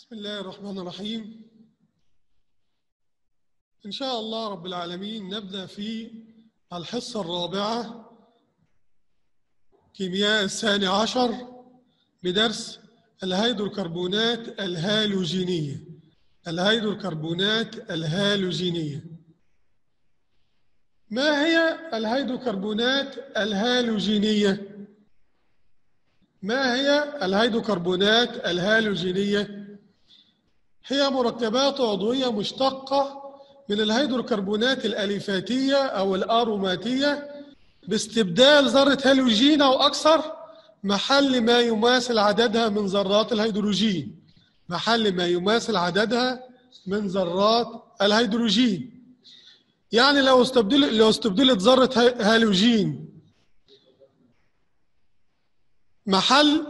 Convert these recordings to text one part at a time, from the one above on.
بسم الله الرحمن الرحيم إن شاء الله رب العالمين نبدأ في الحصة الرابعة كيمياء الثاني عشر بدرس الهيدروكربونات الهالوجينية الهيدروكربونات الهالوجينية ما هي الهيدروكربونات الهالوجينية؟ ما هي الهيدروكربونات الهالوجينية؟ هي مركبات عضوية مشتقة من الهيدروكربونات الأليفاتية أو الأروماتية باستبدال ذرة هالوجين أو أكثر محل ما يماثل عددها من ذرات الهيدروجين محل ما يماثل عددها من ذرات الهيدروجين يعني لو استبدل لو استبدلت ذرة هالوجين محل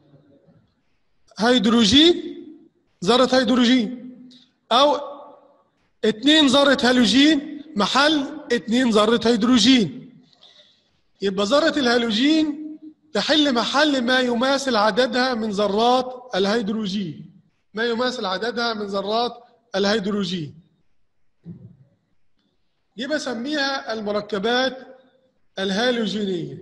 هيدروجين ذرة هيدروجين أو اتنين ذرة هالوجين محل اتنين ذرة هيدروجين يبقى ذرة الهالوجين تحل محل ما يماثل عددها من ذرات الهيدروجين ما يماثل عددها من ذرات الهيدروجين دي بسميها المركبات الهالوجينية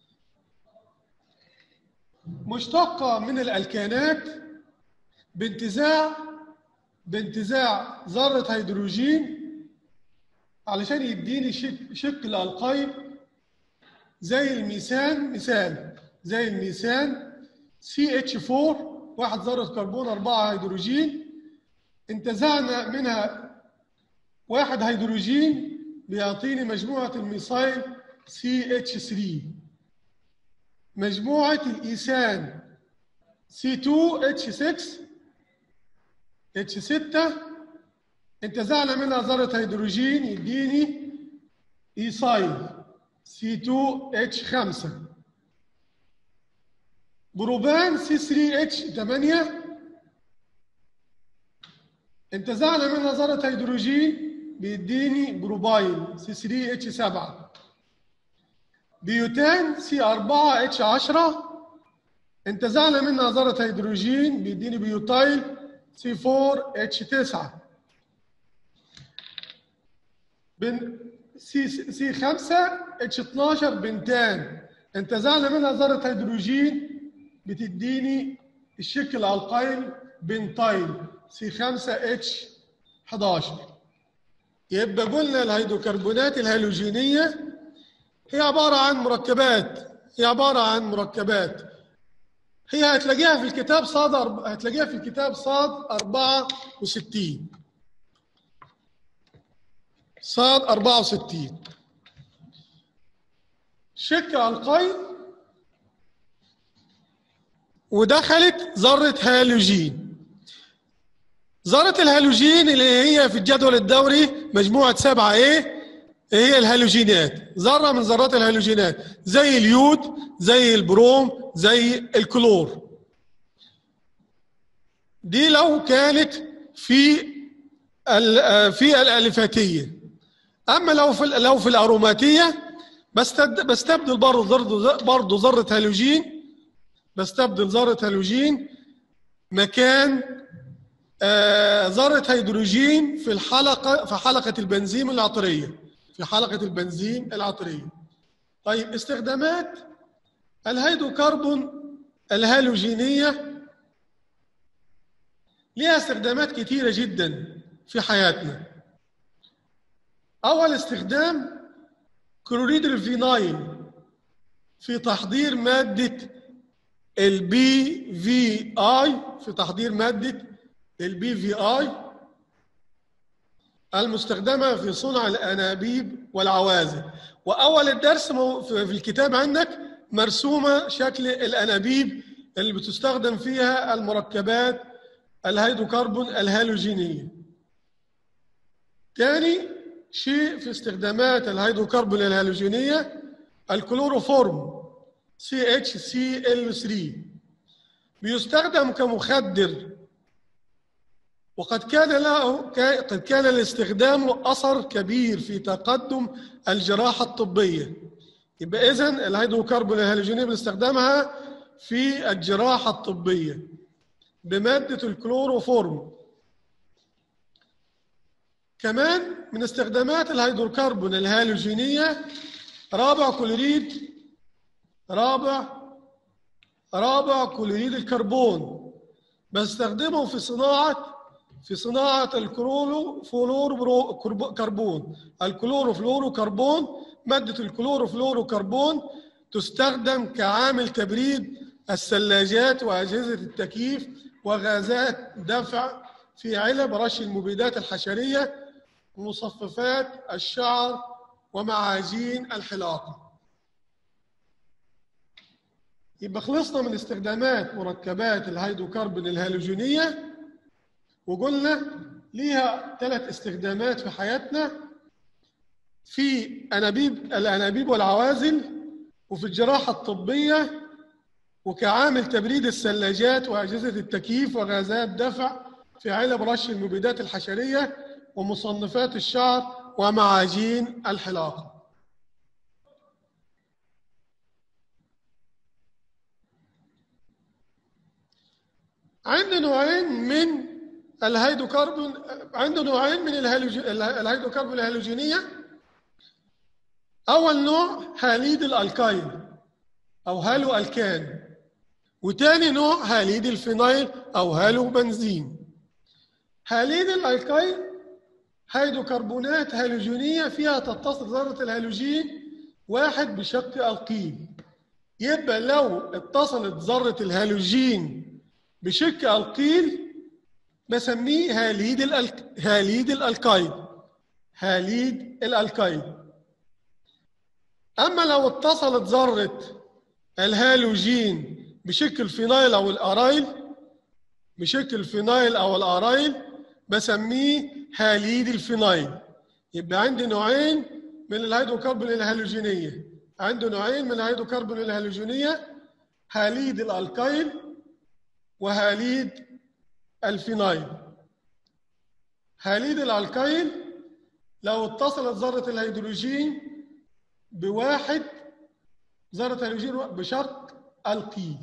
مشتقة من الألكانات بانتزاع بانتزاع ذرة هيدروجين علشان يديني شك شكل القيم زي الميثان مثال زي الميثان CH4 واحد ذرة كربون أربعة هيدروجين انتزعنا منها واحد هيدروجين بيعطيني مجموعة الميثايل CH3 مجموعة الإيثان C2H6 H6 انتزعنا منها ذرة هيدروجين يديني إيثايل C2H5 بروبان C3H8 انتزعنا منها ذرة هيدروجين بيديني بروبايل C3H7 بيوتان C4H10 انتزعنا منها ذرة هيدروجين بيديني بيوتايل C4H9 بن سي سي 5 اتش 12 بنتان انتزعنا منها ذره هيدروجين بتديني الشكل القيل بنتايل سي 5 اتش 11 يبقى قلنا الهيدروكربونات الهالوجينيه هي عباره عن مركبات هي عباره عن مركبات هي هتلاقيها في الكتاب صاد هتلاقيها في الكتاب صاد 64 صاد 64 شك القيد ودخلت ذرة هالوجين ذرة الهالوجين اللي هي في الجدول الدوري مجموعة سبعة ايه هي الهالوجينات ذرة من ذرات الهالوجينات زي اليود زي البروم زي الكلور دي لو كانت في في الالفاتيه اما لو في لو في الاروماتيه بستبدل برضه برضه ذره هالوجين بستبدل ذره هالوجين مكان آه ذره هيدروجين في الحلقه في حلقه البنزين العطريه في حلقه البنزين العطريه طيب استخدامات الهيدروكربون الهالوجينيه ليها استخدامات كثيره جدا في حياتنا أول استخدام كلوريد الفينايل في تحضير مادة البي في اي في تحضير مادة البي في اي المستخدمة في صنع الأنابيب والعوازل وأول الدرس في الكتاب عندك مرسومة شكل الأنابيب اللي بتستخدم فيها المركبات الهيدروكربون الهالوجينية تاني شيء في استخدامات الهيدروكربون الهالوجينية الكلوروفورم CHCl3 بيستخدم كمخدر وقد كان له قد كان لاستخدامه اثر كبير في تقدم الجراحه الطبيه يبقى اذا الهيدروكربون الهالوجينيه بنستخدمها في الجراحه الطبيه بمادة الكلوروفورم كمان من استخدامات الهيدروكربون الهالوجينية رابع كلوريد رابع رابع كلوريد الكربون بستخدمه في صناعة في صناعة الكلورو فلورو كربون الكلورو فلورو كربون مادة الكلورو فلورو كربون تستخدم كعامل تبريد الثلاجات وأجهزة التكييف وغازات دفع في علب رش المبيدات الحشرية ومصففات الشعر ومعاجين الحلاقة يبقى خلصنا من استخدامات مركبات الهيدروكربون الهالوجينية وقلنا ليها ثلاث استخدامات في حياتنا في أنابيب الأنابيب والعوازل وفي الجراحة الطبية وكعامل تبريد الثلاجات وأجهزة التكييف وغازات دفع في علب رش المبيدات الحشرية ومصنفات الشعر ومعاجين الحلاقة عندنا نوعين من الهيدروكربون عنده نوعين من الهيدروكربون الهالوجينية أول نوع هاليد الألكاين أو هالو ألكان وتاني نوع هاليد الفينايل أو هالو بنزين هاليد الألكاين هيدروكربونات هالوجينية فيها تتصل ذرة الهالوجين واحد بشق القيل يبقى لو اتصلت ذرة الهالوجين بشق القيل بسميه هاليد الألك... هاليد الألكايد هاليد الألكايد أما لو اتصلت ذرة الهالوجين بشكل فينايل أو الأرايل بشكل فينايل أو الأرايل بسميه هاليد الفينايل يبقى عندي نوعين من الهيدروكربون الهالوجينية عنده نوعين من الهيدروكربون الهالوجينية هاليد الألكايل وهاليد الفينايل هاليد الألكايل لو اتصلت ذرة الهيدروجين بواحد ذرة الهيدروجين بشرط القيل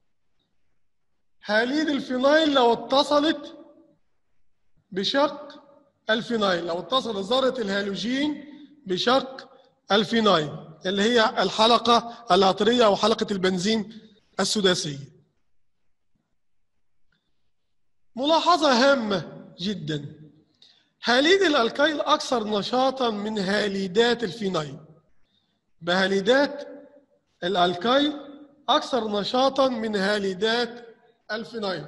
هاليد الفينايل لو اتصلت بشق الفينايل لو اتصلت ذرة الهالوجين بشق الفينايل اللي هي الحلقة العطرية أو حلقة البنزين السداسية ملاحظة هامة جدا هاليد الألكايل أكثر نشاطا من هاليدات الفينايل بهاليدات الألكايل أكثر نشاطا من هاليدات الفينايل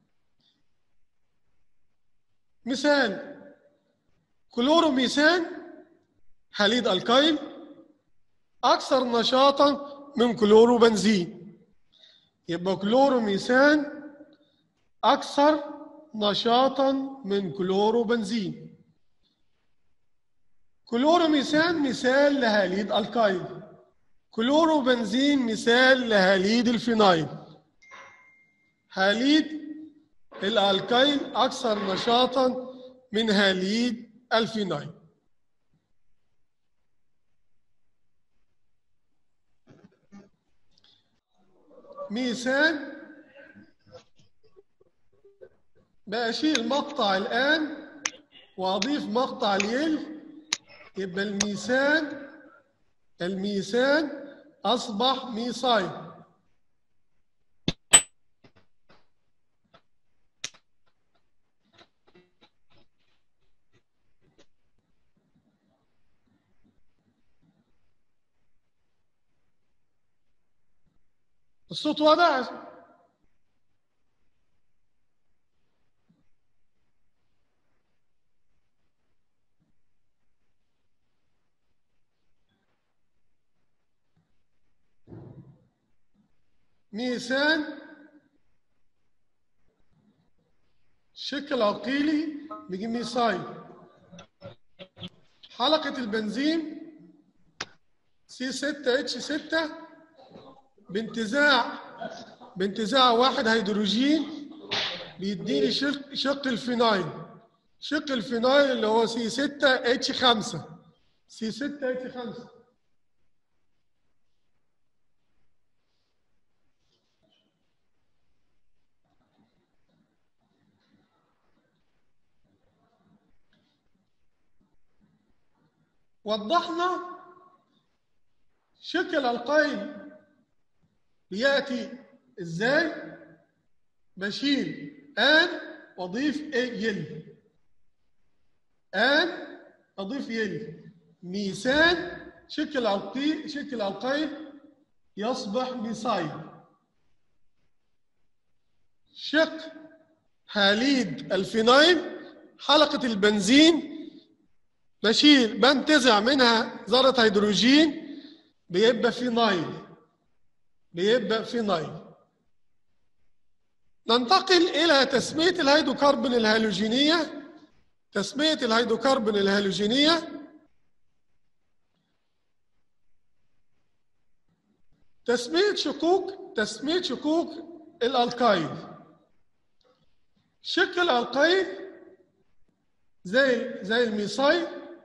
مثال كلوروميثان حليد الكايل أكثر نشاطا من كلوروبنزين يبقى كلوروميثان أكثر نشاطا من كلوروبنزين كلوروميثان مثال لهاليد الكايل كلوروبنزين مثال لهاليد الفينايل هاليد الالكايل اكثر نشاطا من هاليد الفينايل ميثان بأشيل مقطع الآن وأضيف مقطع اليل يبقى الميثان الميثان أصبح ميثايل الصوت واضح ميثان شكل عقيلي بيجي ميثايل حلقة البنزين سي 6 اتش 6 بانتزاع بانتزاع واحد هيدروجين بيديني شق شق الفينايل شق الفينايل اللي هو سي 6 اتش 5 سي 6 اتش 5 وضحنا شكل القيل بياتي ازاي بشيل ان واضيف ايه يل ان اضيف يل ميسان شكل القي شكل القيل يصبح ميسايل شق هاليد الفينايل حلقة البنزين بشيل بنتزع منها ذرة هيدروجين بيبقى فينايل بيبقى فينايل ننتقل إلى تسمية الهيدروكربون الهالوجينية تسمية الهيدروكربون الهالوجينية تسمية شقوق تسمية شقوق الألقايل شكل الألقايل زي زي الميثايل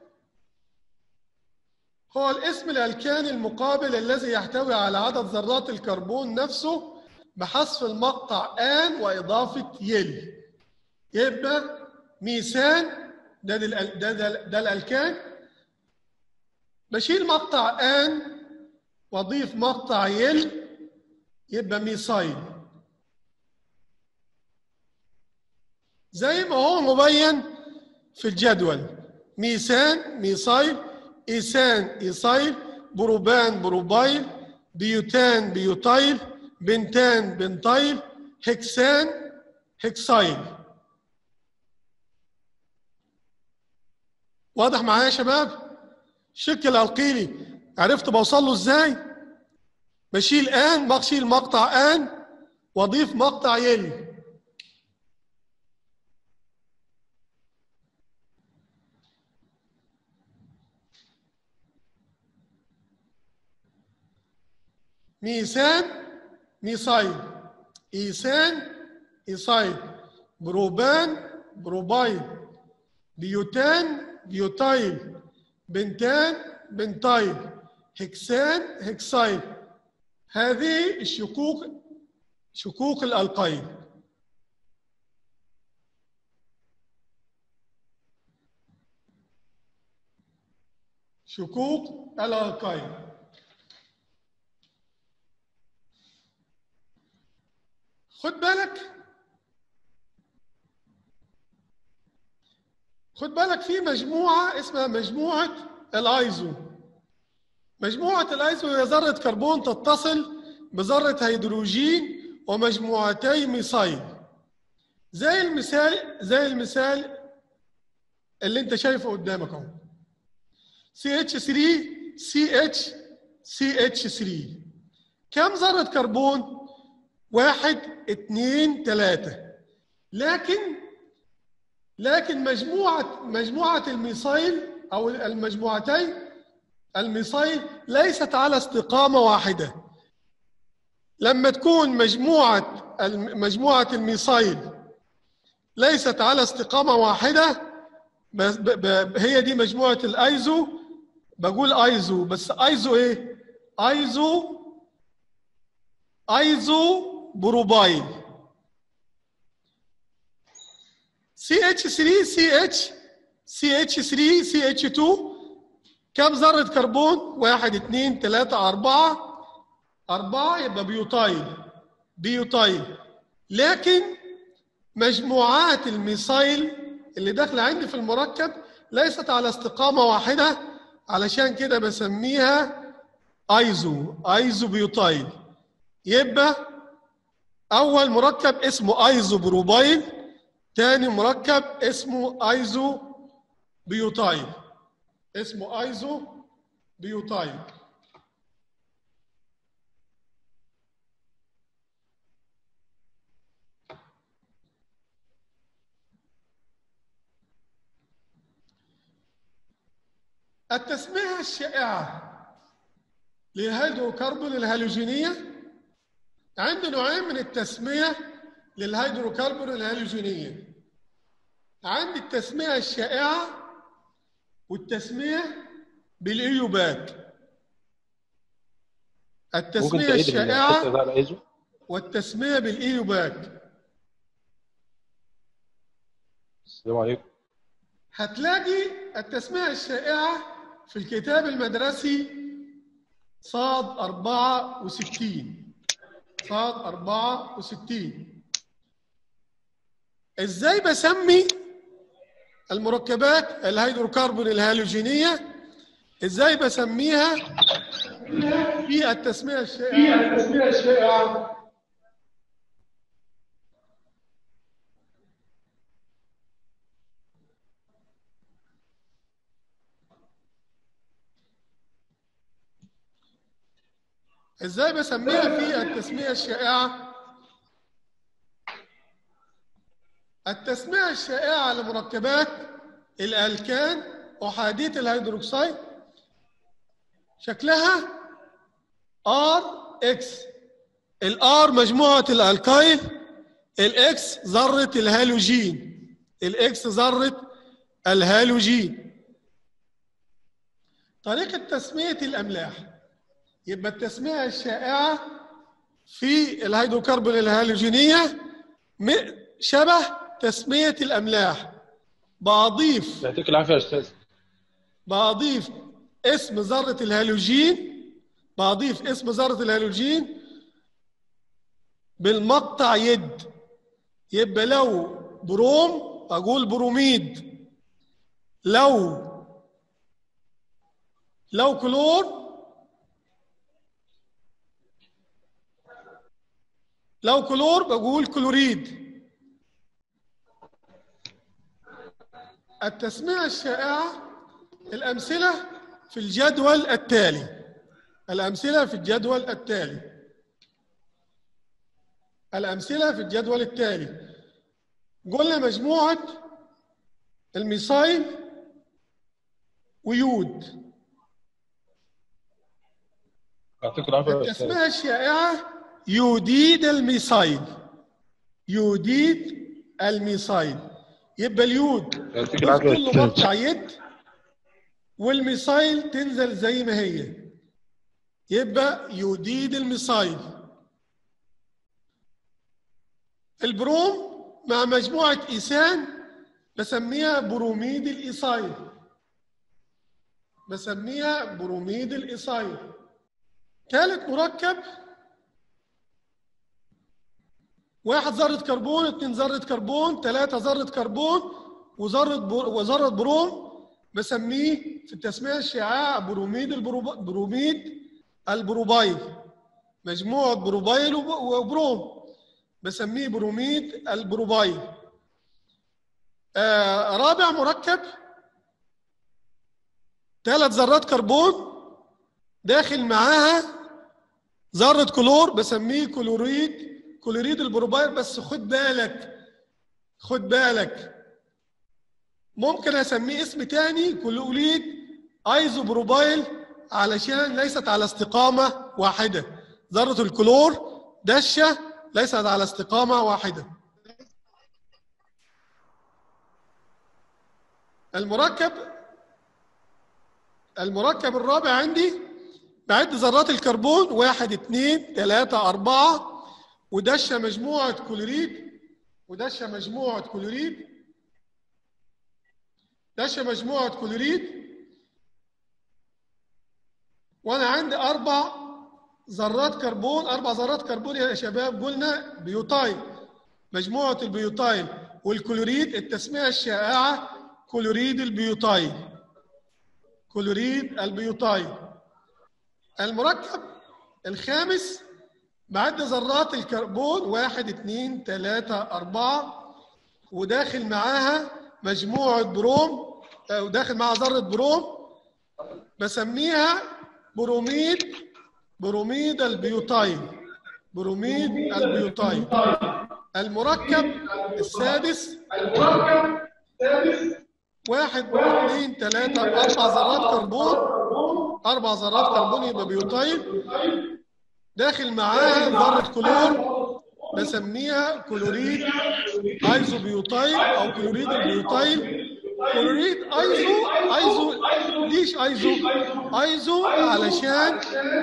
هو الاسم الألكاني المقابل الذي يحتوي على عدد ذرات الكربون نفسه بحذف المقطع آن وإضافة يل يبقى ميثان ده ده, ده, ده, ده الألكان بشيل مقطع آن واضيف مقطع يل يبقى ميثايل زي ما هو مبين في الجدول ميثان ميثايل ايثان ايثايل بروبان بروبايل بيوتان بيوتايل بنتان بنتايل هكسان هكسايل واضح معايا يا شباب شكل القيلي عرفت بوصل له ازاي بشيل ان بشيل مقطع ان واضيف مقطع يل ميثان ميثايل ايثان ايثايل بروبان بروبايل بيوتان بيوتايل بنتان بنتايل هكسان هكسايل هذه الشقوق شقوق الألقايل شقوق الألقايل خد بالك خد بالك في مجموعة اسمها مجموعة الايزو مجموعة الايزو هي ذرة كربون تتصل بذرة هيدروجين ومجموعتي ميثايل زي المثال زي المثال اللي انت شايفه قدامك اهو CH3 CH CH3 كم ذرة كربون؟ واحد اثنين ثلاثة لكن لكن مجموعة مجموعة الميثايل أو المجموعتين الميثايل ليست على استقامة واحدة لما تكون مجموعة مجموعة الميثايل ليست على استقامة واحدة بس ب ب هي دي مجموعة الايزو بقول ايزو بس ايزو ايه؟ ايزو ايزو بروبايل CH3 CH CH3 CH2 كم ذرة كربون؟ واحد اثنين ثلاثة أربعة أربعة يبقى بيوتايل بيوتايل لكن مجموعات الميثايل اللي داخلة عندي في المركب ليست على استقامة واحدة علشان كده بسميها ايزو ايزو بيوتايل يبقى أول مركب اسمه ايزو بروبايل تاني مركب اسمه ايزو بيوتايل اسمه ايزو بيوتايل التسمية الشائعة للهيدروكربون الهالوجينية عندي نوعين من التسمية للهيدروكربون الهالوجينية عندي التسمية الشائعة والتسمية بالإيوبات التسمية الشائعة والتسمية بالإيوبات السلام عليكم هتلاقي التسمية الشائعة في الكتاب المدرسي صاد 64 صاد 64 ازاي بسمي المركبات الهيدروكربون الهالوجينية ازاي بسميها في التسمية الشائعة ازاي بسميها في التسمية الشائعة التسمية الشائعة لمركبات الألكان أحادية الهيدروكسيد شكلها ار اكس الار مجموعة الالكايل الاكس ذرة الهالوجين الاكس ذرة الهالوجين طريقة تسمية الأملاح يبقى التسمية الشائعة في الهيدروكربون الهالوجينية شبه تسمية الأملاح بأضيف يعطيك العافية يا أستاذ بأضيف اسم ذرة الهالوجين بضيف اسم ذرة الهالوجين بالمقطع يد يبقى لو بروم أقول بروميد لو لو كلور لو كلور بقول كلوريد التسمية الشائعة الأمثلة في الجدول التالي الأمثلة في الجدول التالي الأمثلة في الجدول التالي قلنا مجموعة الميثايل ويود يعطيك العافية يا أستاذ التسمية الشائعة يوديد الميثايل يوديد الميثايل يبقى اليود يعطيك العافية يا كله أستاذ مقطع يد والميثايل تنزل زي ما هي يبقى يوديد الميثايل البروم مع مجموعة إيثان بسميها بروميد الإيثايل بسميها بروميد الإيثايل ثالث مركب واحد ذرة كربون اثنين ذرة كربون ثلاثة ذرة كربون وذرة بر... وذرة بروم بسميه في التسمية الشائعة بروميد البروب... بروميد البروبايل مجموعة بروبايل وب... وبروم بسميه بروميد البروبايل آه رابع مركب ثلاث ذرات كربون داخل معاها ذرة كلور بسميه كلوريد كلوريد البروبايل بس خد بالك خد بالك ممكن اسميه اسم تاني كلوريد ايزو بروبايل علشان ليست على استقامة واحدة ذرة الكلور دشة ليست على استقامة واحدة المركب المركب الرابع عندي بعد ذرات الكربون واحد اثنين ثلاثة أربعة ودشة مجموعة كلوريد ودشة مجموعة كلوريد دشة مجموعة كلوريد وأنا عندي أربع ذرات كربون أربع ذرات كربون يا شباب قلنا بيوتايل مجموعة البيوتايل والكلوريد التسمية الشائعة كلوريد البيوتايل كلوريد البيوتايل المركب الخامس بعد ذرات الكربون واحد اثنين ثلاثة أربعة وداخل معاها مجموعة بروم آه، وداخل معاها ذرة بروم بسميها بروميد بروميد البيوتايل بروميد البيوتايل المركب السادس واحد اثنين ثلاثة أربع ذرات كربون أربع ذرات كربون يبقى بيوتايل داخل معاها ذرة كلور بسميها كلوريد ايزو بيوتايل او كلوريد البيوتايل كلوريد ايزو ايزو ليش ايزو ايزو علشان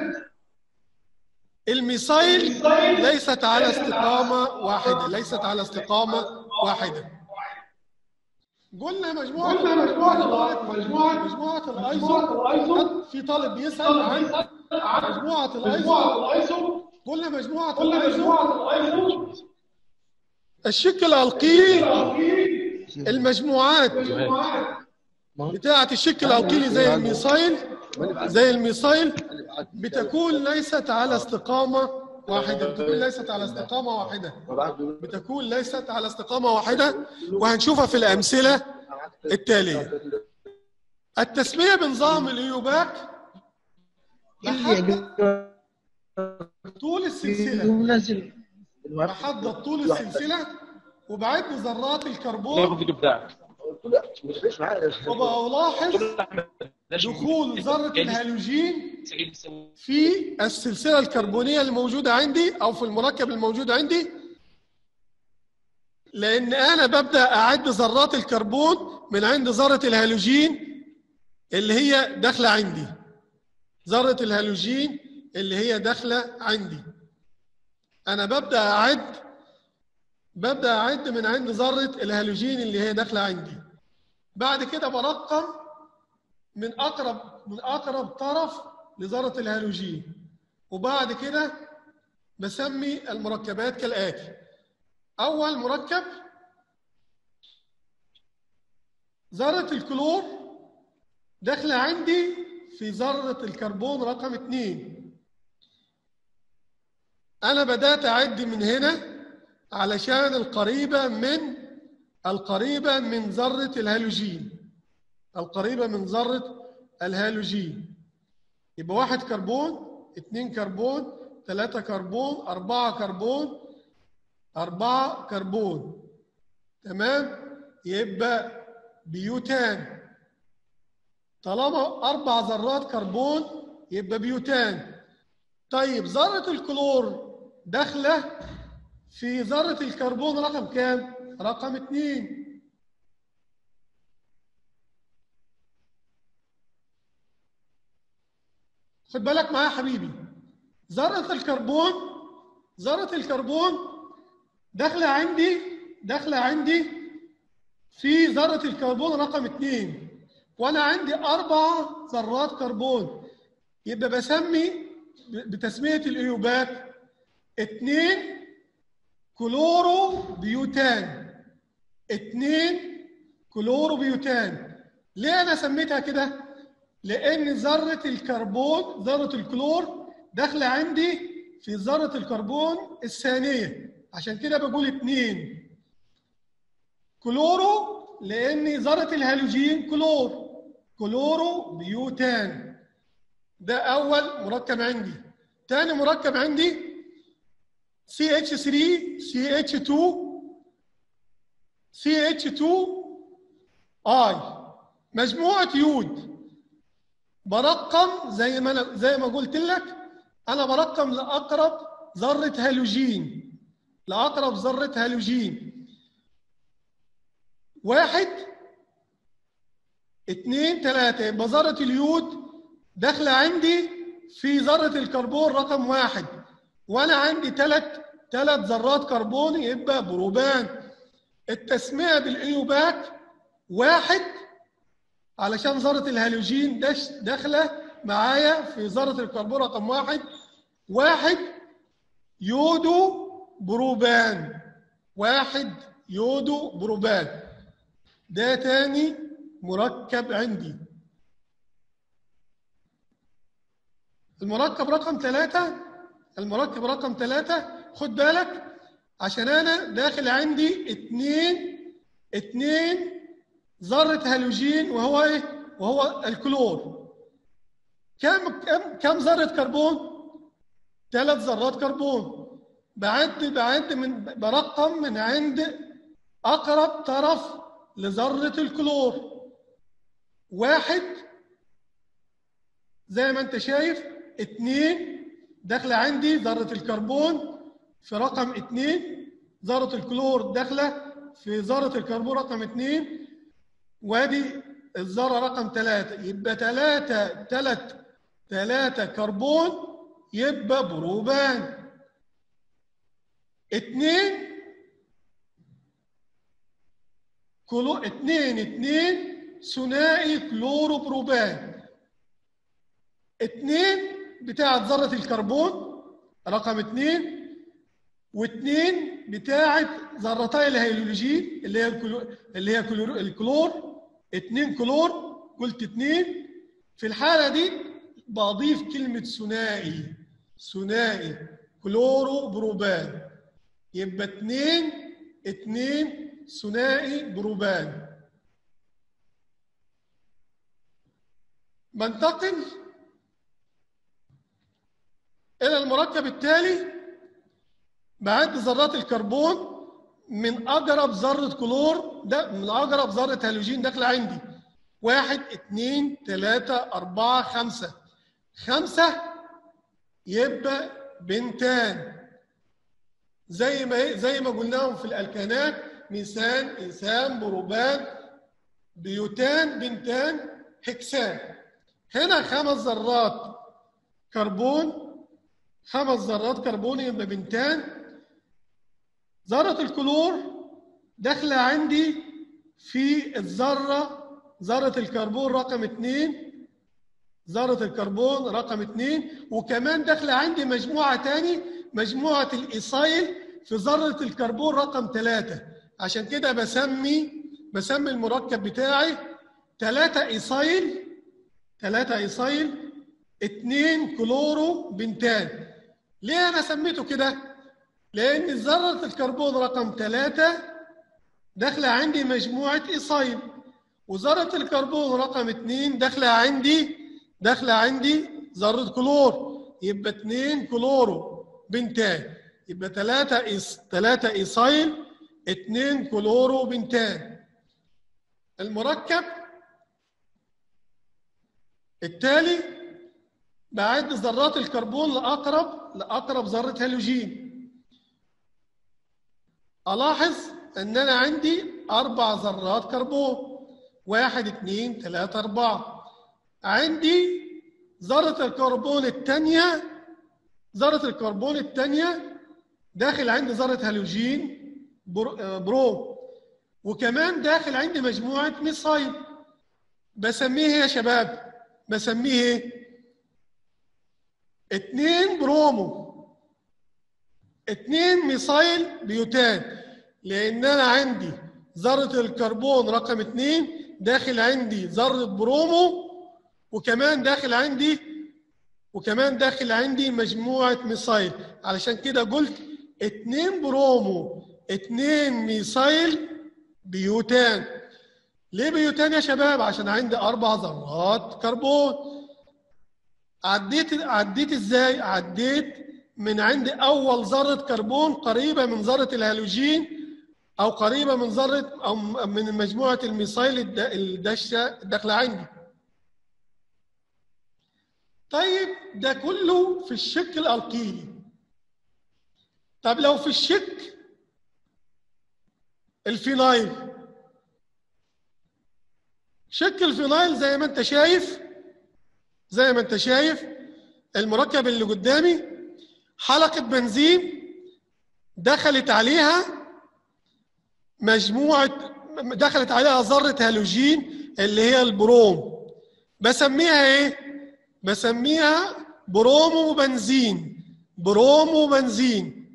الميثايل ليست على استقامة واحدة ليست على استقامة واحدة قلنا مجموعة قلنا مجموعة مجموعة مجموعة الايزو في طالب بيسأل عن مجموعة الايزو قلنا مجموعة الايزو الشكل الالقيلي المجموعات بتاعة الشكل الالقيلي زي الميثايل زي الميثايل بتكون ليست على استقامة واحدة بتكون ليست على استقامة واحدة بتكون ليست على استقامة واحدة وهنشوفها في الأمثلة التالية التسمية بنظام الإيوباك طول السلسلة بحدد طول السلسلة وبعد ذرات الكربون شايف الفيديو بتاعك وبلاحظ دخول ذرة الهالوجين في السلسلة الكربونية الموجودة عندي أو في المركب الموجود عندي لأن أنا ببدأ أعد ذرات الكربون من عند ذرة الهالوجين اللي هي داخلة عندي ذرة الهالوجين اللي هي داخلة عندي أنا ببدأ أعد ببدأ أعد من عند ذرة الهالوجين اللي هي داخلة عندي بعد كده برقم من أقرب من أقرب طرف لذرة الهالوجين وبعد كده بسمي المركبات كالآتي أول مركب ذرة الكلور داخلة عندي في ذرة الكربون رقم اتنين أنا بدأت أعد من هنا علشان القريبة من القريبة من ذرة الهالوجين القريبة من ذرة الهالوجين يبقى واحد كربون اتنين كربون ثلاثة كربون أربعة كربون أربعة كربون تمام يبقى بيوتان طالما أربع ذرات كربون يبقى بيوتان طيب ذرة الكلور داخلة في ذرة الكربون رقم كام؟ رقم اتنين خد بالك معايا يا حبيبي ذرة الكربون ذرة الكربون داخلة عندي داخلة عندي في ذرة الكربون رقم اتنين وأنا عندي أربع ذرات كربون يبقى بسمي بتسمية الإيوبات اتنين كلورو بيوتان اتنين كلورو بيوتان ليه أنا سميتها كده؟ لأن ذرة الكربون ذرة الكلور داخلة عندي في ذرة الكربون الثانية عشان كده بقول اتنين كلورو لأن ذرة الهالوجين كلور كلورو بيوتان ده أول مركب عندي تاني مركب عندي CH3 CH2 CH2 I مجموعة يود برقم زي ما أنا زي ما قلت لك أنا برقم لأقرب ذرة هالوجين لأقرب ذرة هالوجين واحد اتنين تلاتة يبقى ذرة اليود داخلة عندي في ذرة الكربون رقم واحد وأنا عندي تلات تلات ذرات كربون يبقى بروبان التسمية بالإيوباك واحد علشان ذرة الهالوجين داش داخلة معايا في ذرة الكربون رقم واحد واحد يودو بروبان واحد يودو بروبان ده تاني مركب عندي المركب رقم ثلاثة المركب رقم ثلاثة خد بالك عشان أنا داخل عندي اتنين اتنين ذرة هالوجين وهو إيه؟ وهو الكلور كم كم كم ذرة كربون؟ ثلاث ذرات كربون بعد بعد من برقم من عند أقرب طرف لذرة الكلور واحد زي ما انت شايف اتنين داخلة عندي ذرة الكربون في رقم اتنين ذرة الكلور داخلة في ذرة الكربون رقم اتنين وادي الذرة رقم ثلاثة يبقى ثلاثة ثلاث ثلاثة كربون يبقى بروبان اتنين كلو 2 2 ثنائي كلوروبروبان 2 بتاعت ذرة الكربون رقم 2 و2 بتاعت ذرتي الهيدروجين اللي هي الكلو اللي هي كلور الكلور 2 كلور قلت 2 في الحالة دي بضيف كلمة ثنائي ثنائي كلورو بروبان يبقى 2 2 ثنائي بروبان بنتقل إلى المركب التالي بعد ذرات الكربون من أقرب ذرة كلور ده من أقرب ذرة هالوجين داخلة عندي واحد اثنين ثلاثة أربعة خمسة خمسة يبقى بنتان زي ما زي ما قلناهم في الألكانات ميثان إيثان بروبان بيوتان بنتان هكسان هنا خمس ذرات كربون خمس ذرات كربون يبقى بنتان ذرة الكلور داخلة عندي في الذرة ذرة الكربون رقم اثنين ذرة الكربون رقم اثنين وكمان داخلة عندي مجموعة تاني مجموعة الإيصايل في ذرة الكربون رقم ثلاثة عشان كده بسمي بسمي المركب بتاعي ثلاثة إيصايل ثلاثة إيصايل اثنين كلورو بنتان ليه أنا سميته كده؟ لأن ذرة الكربون رقم ثلاثة داخلة عندي مجموعة إيصايل وذرة الكربون رقم اثنين داخلة عندي داخلة عندي ذرة كلور يبقى اثنين كلورو بنتان يبقى ثلاثة إيس ثلاثة إيصايل اثنين كلورو بنتان المركب التالي بعد ذرات الكربون لأقرب لأقرب ذرة هالوجين ألاحظ أن أنا عندي أربع ذرات كربون واحد اثنين ثلاثة أربعة عندي ذرة الكربون الثانية ذرة الكربون الثانية داخل عندي ذرة هالوجين برو وكمان داخل عندي مجموعة ميثايل بسميه يا شباب بسميه اتنين برومو اتنين ميثايل بيوتان لان انا عندي ذرة الكربون رقم اتنين داخل عندي ذرة برومو وكمان داخل عندي وكمان داخل عندي مجموعة ميثايل علشان كده قلت اتنين برومو اتنين ميثايل بيوتان ليه بيوتان يا شباب عشان عندي اربع ذرات كربون عديت عديت ازاي عديت من عندي اول ذره كربون قريبه من ذره الهالوجين او قريبه من ذره او من مجموعه الميثايل الداشه الداخله عندي طيب ده كله في الشك الالقيلي طب لو في الشك الفينايل شك الفينايل زي ما انت شايف زي ما انت شايف المركب اللي قدامي حلقة بنزين دخلت عليها مجموعة دخلت عليها ذرة هالوجين اللي هي البروم بسميها ايه؟ بسميها برومو بنزين برومو بنزين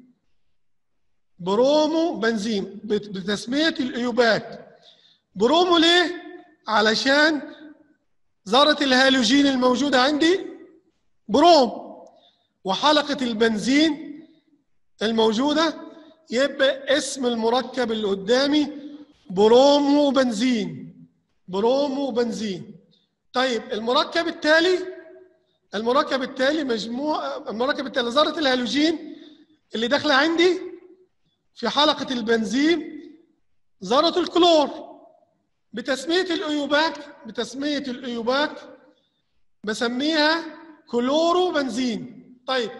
برومو بنزين بتسمية الأيوبات برومو ليه؟ علشان ذرة الهالوجين الموجودة عندي بروم وحلقة البنزين الموجودة يبقى اسم المركب اللي قدامي برومو بنزين برومو بنزين طيب المركب التالي المركب التالي مجموع المركب التالي ذرة الهالوجين اللي داخلة عندي في حلقة البنزين ذرة الكلور بتسمية الأيوباك بتسمية الأيوباك بسميها كلورو بنزين طيب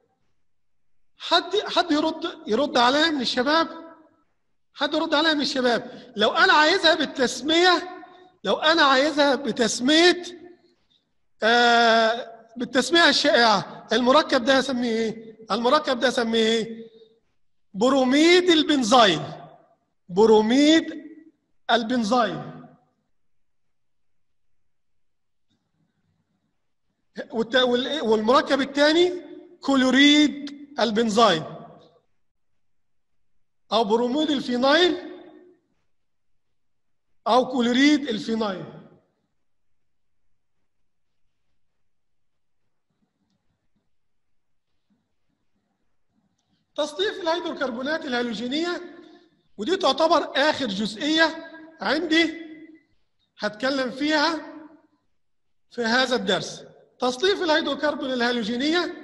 حد حد يرد يرد عليا من الشباب حد يرد عليا من الشباب لو انا عايزها بالتسميه لو انا عايزها بتسميه آه بالتسميه الشائعه المركب ده اسميه ايه المركب ده اسميه ايه بروميد البنزايل بروميد البنزين والت- وال- والمركب الثاني كلوريد البنزين او بروميد الفينايل او كلوريد الفينايل تصنيف الهيدروكربونات الهالوجينيه ودي تعتبر اخر جزئيه عندي هتكلم فيها في هذا الدرس تصنيف الهيدروكربون الهالوجينيه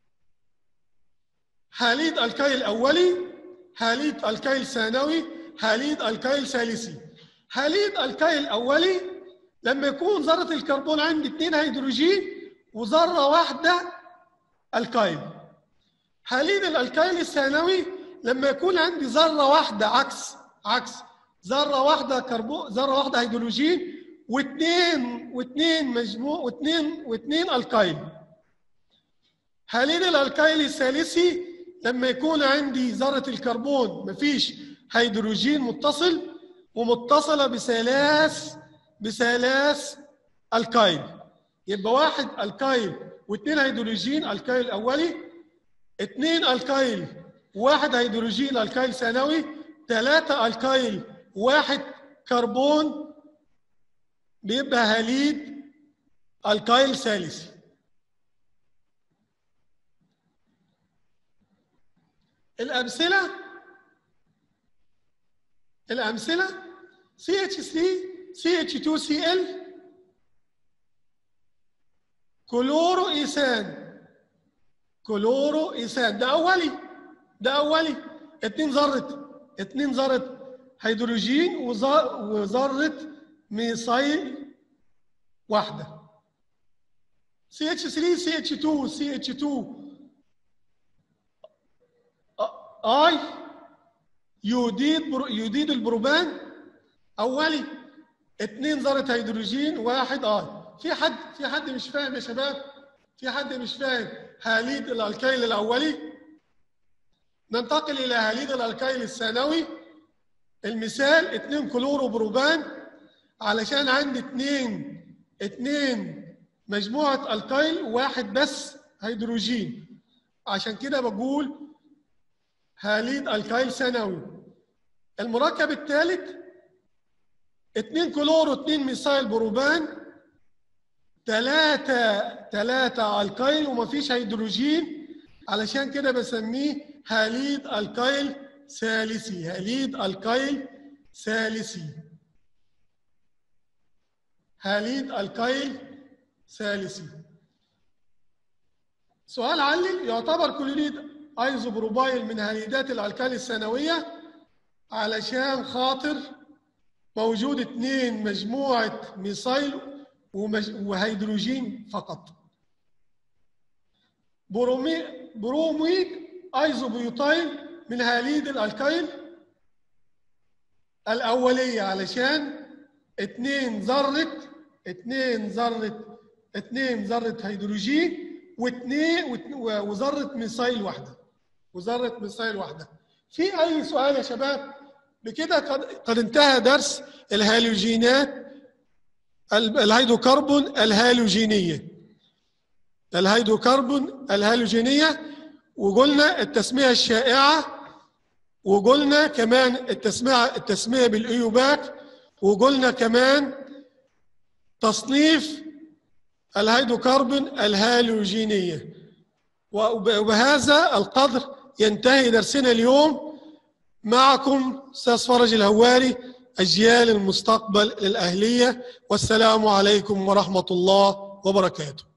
هاليد الكيل اولي هاليد الكيل ثانوي هاليد الكيل ثالثي هاليد الكيل اولي لما يكون ذره الكربون عندي اثنين هيدروجين وذره واحده الكيل هاليد الالكيل الثانوي لما يكون عندي ذره واحده عكس عكس ذره واحده كربون ذره واحده هيدروجين واثنين واثنين مجموع واثنين واثنين الكيل هاليد الالكيل الثالثي لما يكون عندي ذره الكربون مفيش هيدروجين متصل ومتصله بثلاث بثلاث الكيل يبقى واحد الكيل واثنين هيدروجين الكيل الاولي اثنين الكيل واحد هيدروجين الكيل ثانوي ثلاثة الكيل واحد كربون بيبقى هاليد الكيل ثالثي الأمثلة الأمثلة CH3 CH2Cl كلورو إيثان كلورو إيثان ده أولي ده أولي اتنين ذرة اتنين ذرة هيدروجين وذ- وذرة ميثايل واحدة CH3 CH2 CH2 اي يوديد برو يوديد البروبان اولي اتنين ذرة هيدروجين واحد اي في حد في حد مش فاهم يا شباب في حد مش فاهم هاليد الالكيل الاولي ننتقل الى هاليد الالكيل الثانوي المثال اتنين كلورو بروبان علشان عندي اتنين اتنين مجموعة الكيل واحد بس هيدروجين عشان كده بقول هاليد الكيل ثانوي المركب الثالث اتنين كلورو اتنين ميثايل بروبان تلاتة تلاتة الكيل ومفيش هيدروجين علشان كده بسميه هاليد الكيل ثالثي هاليد الكيل ثالثي هاليد الكيل ثالثي سؤال علل يعتبر كلوريد ايزوبروبايل من هاليدات الالكالي الثانويه علشان خاطر موجود اثنين مجموعه ميثايل ومج... وهيدروجين فقط برومي بروميد ايزوبيوتايل من هاليد الالكيل الاوليه علشان اثنين ذره اثنين ذره اثنين ذره هيدروجين واثنين وذره ميثايل واحده وذره ميثايل واحده في اي سؤال يا شباب بكده قد, قد انتهى درس الهالوجينات الهيدروكربون الهالوجينيه الهيدروكربون الهالوجينيه وقلنا التسميه الشائعه وقلنا كمان التسميه التسميه بالايوباك وقلنا كمان تصنيف الهيدروكربون الهالوجينيه وبهذا القدر ينتهي درسنا اليوم معكم استاذ فرج الهواري اجيال المستقبل للاهليه والسلام عليكم ورحمه الله وبركاته